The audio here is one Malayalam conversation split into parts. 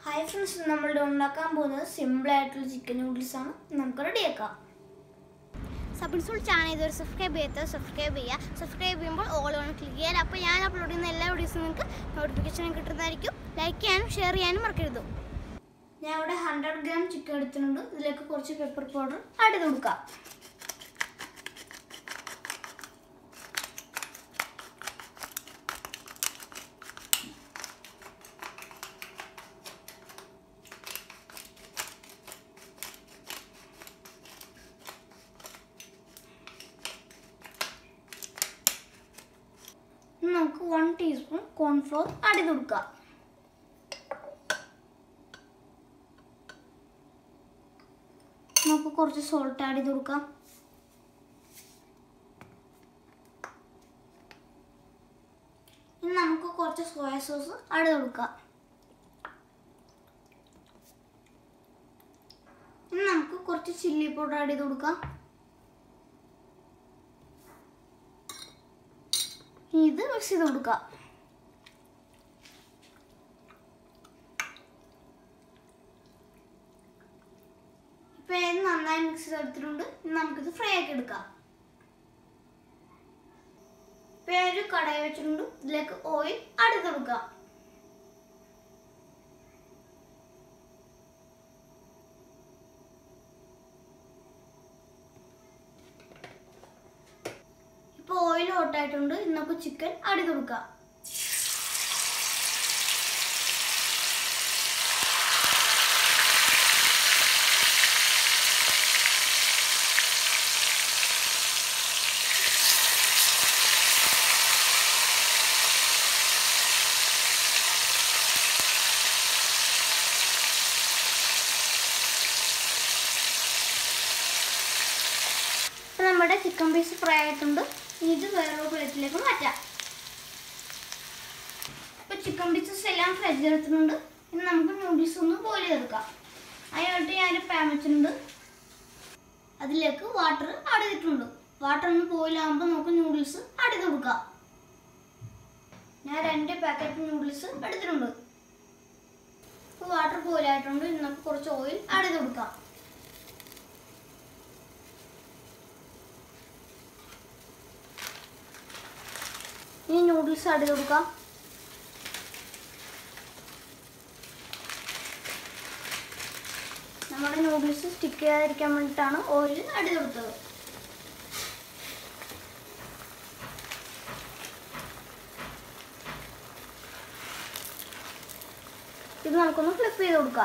ഹായ് ഫ്രണ്ട്സ് നമ്മളിവിടെ ഉണ്ടാക്കാൻ പോകുന്നത് സിമ്പിൾ ആയിട്ടുള്ള ചിക്കൻ നൂഡിൽസ് ആണ് നമുക്ക് റെഡിയാക്കാം സബിൻസോൾ ചാനൽ ഇതുവരെ സബ്സ്ക്രൈബ് ചെയ്യാത്ത സബ്സ്ക്രൈബ് ചെയ്യുക സബ്സ്ക്രൈബ് ചെയ്യുമ്പോൾ ഓൾ ഓൺ ക്ലിക്ക് ചെയ്യാൻ അപ്പോൾ ഞാൻ അപ്ലോഡ് ചെയ്യുന്ന എല്ലാ വീഡിയോസും നിങ്ങൾക്ക് നോട്ടിഫിക്കേഷൻ കിട്ടുന്നതായിരിക്കും ലൈക്ക് ചെയ്യാനും ഷെയർ ചെയ്യാനും മറക്കരുത് ഞാൻ ഇവിടെ ഹൺഡ്രഡ് ഗ്രാം ചിക്കൻ എടുത്തിട്ടുണ്ട് ഇതിലേക്ക് കുറച്ച് പെപ്പർ പൗഡർ ആഡ് ചെയ്ത് കൊടുക്കാം ഇനി നമുക്ക് വൺ ടീസ്പൂൺ കോൺഫ്ലോർ ആഡ് ചെയ്ത് കൊടുക്കാം നമുക്ക് കുറച്ച് സോൾട്ട് ആഡ് ചെയ്ത് കൊടുക്കാം ഇനി നമുക്ക് കുറച്ച് സോയ സോസ് ആഡ് ചെയ്ത് കൊടുക്കാം ഇനി നമുക്ക് കുറച്ച് ചില്ലി പൗഡർ ആഡ് ചെയ്ത് കൊടുക്കാം ഇനി ഇത് മിക്സ് ചെയ്ത് കൊടുക്കാം ഇപ്പൊ ഇത് നന്നായി മിക്സ് ചെയ്തെടുത്തിട്ടുണ്ട് ഇനി നമുക്കിത് ഫ്രൈ ആക്കി എടുക്കാം ഇപ്പൊ ഞാൻ ഒരു കടായി വെച്ചിട്ടുണ്ട് ഇതിലേക്ക് ഓയിൽ ആഡ് ചെയ്ത് കൊടുക്കാം ഇപ്പൊ ഓയിൽ ഹോട്ടായിട്ടുണ്ട് ഇനി നമുക്ക് ചിക്കൻ ആഡ് ചെയ്ത് കൊടുക്കാം ഇപ്പൊ നമ്മുടെ ചിക്കൻ പീസ് ഫ്രൈ ആയിട്ടുണ്ട് ഇനി ഇത് വേറൊരു പ്ലേറ്റിലേക്ക് മാറ്റാം ഇപ്പൊ ചിക്കൻ പീസസ് എല്ലാം ഫ്രൈ ചെയ്തെടുത്തിട്ടുണ്ട് ഇനി നമുക്ക് നൂഡിൽസ് ഒന്ന് ബോയിൽ ചെയ്തെടുക്കാം അതിനായിട്ട് ഞാൻ പാൻ വെച്ചിട്ടുണ്ട് അതിലേക്ക് വാട്ടർ ആഡ് ചെയ്തിട്ടുണ്ട് വാട്ടർ ഒന്ന് ബോയിൽ ആകുമ്പോൾ നമുക്ക് നൂഡിൽസ് ആഡ് ചെയ്ത് കൊടുക്കാം ഞാൻ രണ്ട് പാക്കറ്റ് നൂഡിൽസ് എടുത്തിട്ടുണ്ട് ഇപ്പോൾ വാട്ടർ ബോയിൽ ആയിട്ടുണ്ട് ഇനി നമുക്ക് കുറച്ച് ഓയിൽ ആഡ് ചെയ്ത് കൊടുക്കാം ഇനി നൂഡിൽസ് ആഡ് ചെയ്ത് കൊടുക്കാം നമ്മുടെ നൂഡിൽസ് സ്റ്റിക്ക് ചെയ്യാതിരിക്കാൻ വേണ്ടിയിട്ടാണ് ഓയിൽ ആഡ് ചെയ്ത് കൊടുത്തത് ഇത് നമുക്കൊന്ന് ഫ്ലിപ്പ് ചെയ്ത് കൊടുക്കാം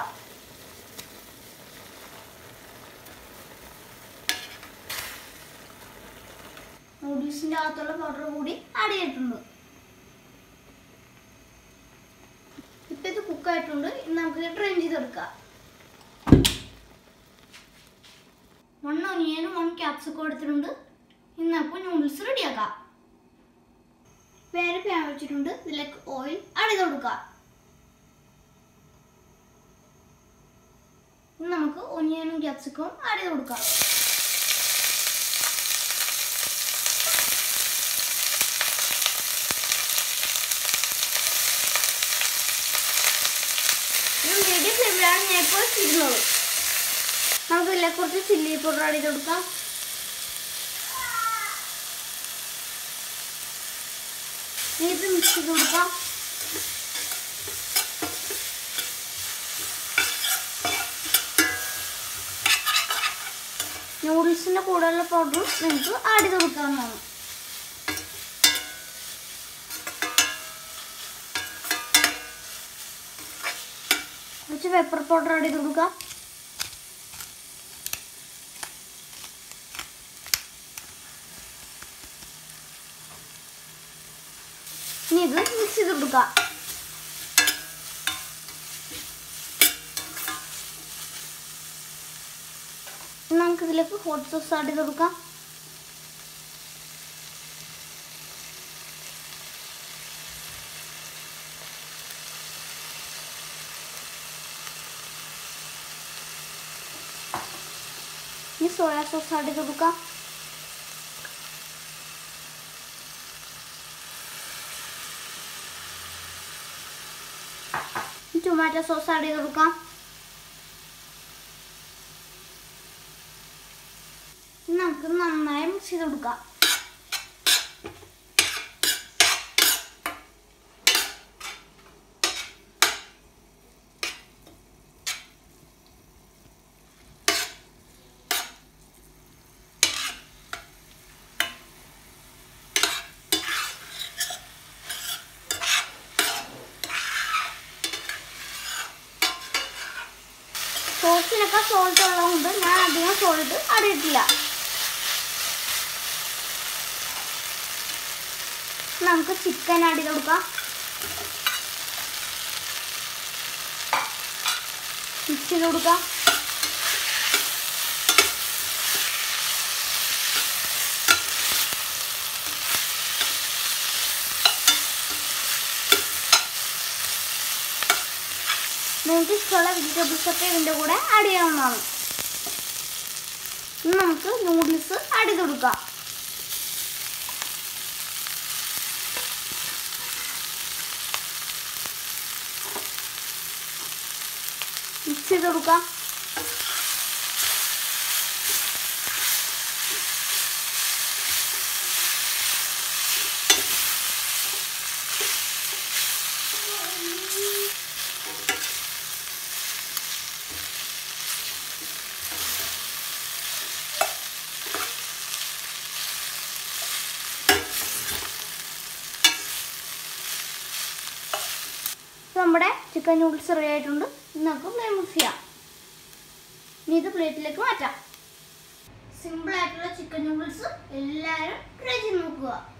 നൂഡിൽസിന്റെ അകത്തുള്ള പൗഡർ കൂടി ആഡ് ചെയ്തിട്ടുണ്ട് ഇപ്പൊ ഇത് കുക്കായിട്ടുണ്ട് ഇനി നമുക്കിത് ഡ്രെയിൻ ചെയ്തെടുക്കാം വൺ ഒനിയനും വൺ ക്യാപ്സിക്കും എടുത്തിട്ടുണ്ട് ഇനി നമുക്ക് നൂഡിൽസ് റെഡിയാക്കാം വേറെ പാൻ വെച്ചിട്ടുണ്ട് ഇതിലേക്ക് ഓയിൽ ആഡ് ചെയ്ത് കൊടുക്കാം ഇനി നമുക്ക് ഒനിയനും ക്യാപ്സിക്കും ആഡ് ചെയ്ത് കൊടുക്കാം ഇത് മീഡിയം ഫ്ലെയിമിലാണ് ഞാൻ ഇപ്പോൾ ഇരുന്നത് നമുക്ക് ഇതിലേക്ക് കുറച്ച് ചില്ലി പൗഡർ ആഡ് ചെയ്ത് കൊടുക്കാം ഇനി ഇത് മിക്സ് ചെയ്ത് കൊടുക്കാം നൂഡിൽസിന്റെ കൂടെയുള്ള പൗഡർ നിങ്ങൾക്ക് ആഡ് ചെയ്ത് കൊടുക്കാവുന്നതാണ് കുറച്ച് പെപ്പർ പൗഡർ ആഡ് ചെയ്ത് കൊടുക്കാം ഇനി ഇത് മിക്സ് ചെയ്ത് കൊടുക്കാം ഇനി നമുക്ക് ഇതിലേക്ക് ഹോട്ട് സോസ് ആഡ് ചെയ്ത് കൊടുക്കാം ഇനി സോയാ സോസ് ആഡ് ചെയ്ത് കൊടുക്കാം ടൊമാറ്റോ സോസ് ആഡ് ചെയ്ത് കൊടുക്കാം ഇനി നമുക്ക് നന്നായി മിക്സ് ചെയ്ത് കൊടുക്കാം സോസിനൊക്കെ സോൾട്ട് ഉള്ളതുകൊണ്ട് ഞാൻ അധികം സോൾട്ട് ആഡ് ചെയ്തിട്ടില്ല നമുക്ക് ചിക്കൻ ആഡ് ചെയ്ത് കൊടുക്കാം മിക്സ് ചെയ്ത് കൊടുക്കാം നിങ്ങൾക്ക് ഇഷ്ടമുള്ള വെജിറ്റബിൾസ് ഒക്കെ ഇതിൻ്റെ കൂടെ ആഡ് ചെയ്യാവുന്നതാണ് ഇനി നമുക്ക് നൂഡിൽസ് ആഡ് ചെയ്ത് കൊടുക്കാം മിക്സ് ചെയ്ത് കൊടുക്കാം ഇപ്പൊ നമ്മുടെ ചിക്കൻ നൂഡിൽസ് റെഡി ആയിട്ടുണ്ട് ഇനി നമുക്ക് ഫ്ലെയിം മിക്സ് ചെയ്യാം ഇനി ഇത് പ്ലേറ്റിലേക്ക് മാറ്റാം സിമ്പിൾ ആയിട്ടുള്ള ചിക്കൻ നൂഡിൽസ് എല്ലാവരും ട്രൈ ചെയ്ത് നോക്കുക